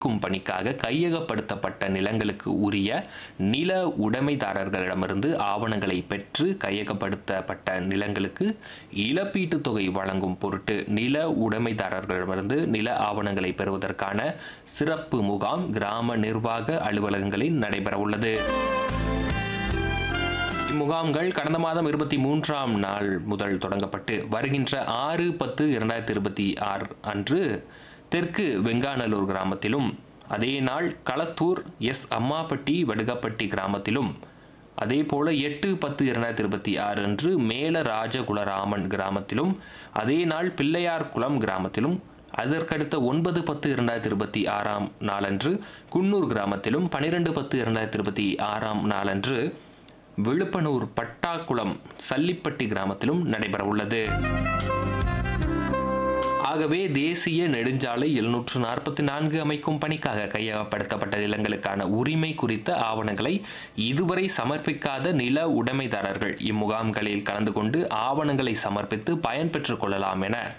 க்கும் பணிக்காக கையகப்படுத்தப்பட்ட நிலங்களுக்கு உரிய நில உடைமைதாரர்களிடமிருந்து ஆவணங்களை பெற்று கையகப்படுத்தப்பட்ட நிலங்களுக்கு இழப்பீட்டுத் தொகை வழங்கும் பொருட்டு நில உடைமைதாரர்களிடமிருந்து நில ஆவணங்களை பெறுவதற்கான சிறப்பு முகாம் கிராம நிர்வாக அலுவலகங்களில் நடைபெறவுள்ளது இம்முகாம்கள் கடந்த மாதம் இருபத்தி மூன்றாம் நாள் முதல் தொடங்கப்பட்டு வருகின்ற ஆறு பத்து இரண்டாயிரத்தி இருபத்தி ஆறு அன்று தெற்கு வெங்காநல்லூர் கிராமத்திலும் அதே நாள் களத்தூர் எஸ் அம்மாப்பட்டி வடுகப்பட்டி கிராமத்திலும் அதே போல எட்டு பத்து இரண்டாயிரத்தி இருபத்தி ஆறு அன்று மேல ராஜகுலராமன் கிராமத்திலும் அதே நாள் பிள்ளையார்குளம் கிராமத்திலும் அதற்கடுத்த ஒன்பது பத்து இரண்டாயிரத்தி இருபத்தி ஆறாம் நாளன்று குன்னூர் கிராமத்திலும் பனிரெண்டு பத்து இரண்டாயிரத்தி இருபத்தி ஆறாம் நாளன்று விழுப்பனூர் பட்டாக்குளம் சல்லிப்பட்டி கிராமத்திலும் நடைபெறவுள்ளது ஆகவே தேசிய நெடுஞ்சாலை எழுநூற்று நாற்பத்தி நான்கு அமைக்கும் பணிக்காக கையகப்படுத்தப்பட்ட நிலங்களுக்கான உரிமை குறித்த ஆவணங்களை இதுவரை சமர்ப்பிக்காத நில உடைமைதாரர்கள் இம்முகாம்களில் கலந்து கொண்டு ஆவணங்களை சமர்ப்பித்து பயன்பெற்றுக் கொள்ளலாம் என